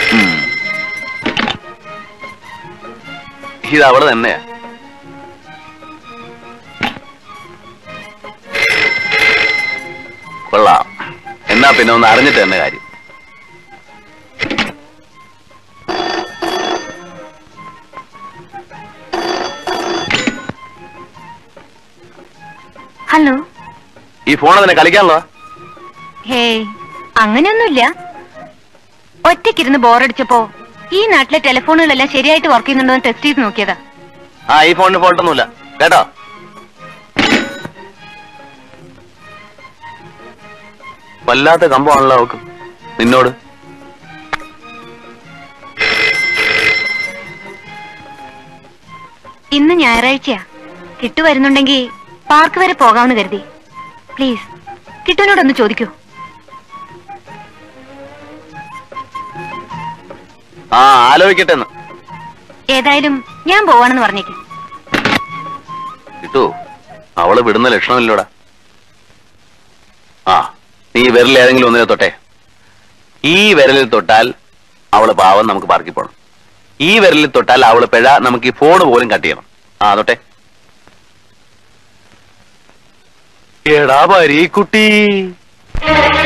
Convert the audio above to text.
ഉം. ഇത് അവള് തന്നെയാ കൊള്ളാം എന്നാ പിന്നെ ഒന്ന് അറിഞ്ഞിട്ട് തന്നെ കാര്യം ഹലോ ഈ ഫോൺ അതിനെ കളിക്കാനുള്ളതാ ഹേയ് അങ്ങനെയൊന്നുമില്ല ഒറ്റയ്ക്കിരുന്ന് ബോറടിച്ചപ്പോ ഈ നാട്ടിലെ ടെലിഫോണുകളെല്ലാം ശരിയായിട്ട് വർക്ക് ചെയ്യുന്നുണ്ടോ എന്ന് ടെസ്റ്റ് ചെയ്ത് നോക്കിയതാ ആ ഈ ഫോണിന് ഫോൾട്ടൊന്നുമില്ല കേട്ടോ വല്ലാത്ത കമ്പമാണല്ലോ അവക്ക് നിന്നോട് ഇന്ന് ഞായറാഴ്ചയാ കിട്ടു വരുന്നുണ്ടെങ്കിൽ പാർക്ക് വരെ പോകാമെന്ന് കരുതി പ്ലീസ് കിട്ടുവിനോടൊന്ന് ചോദിക്കൂ ആ ആലോചിക്കട്ടെ എന്ന് ഏതായാലും ഞാൻ പോവാണെന്ന് പറഞ്ഞേക്കും കിട്ടൂ അവള് വിടുന്ന ലക്ഷണമില്ലോടാ ആ നീ വിരൽ ഏതെങ്കിലും ഒന്നിനെ തൊട്ടെ ഈ വിരലിൽ തൊട്ടാൽ അവള് പാവം നമുക്ക് പാർക്കിൽ പോണം ഈ വിരലിൽ തൊട്ടാൽ അവള് പിഴ നമുക്ക് ഈ ഫോൺ പോലും കട്ട് ചെയ്യണം ആ തൊട്ടെ എടാ പരീക്കുട്ടി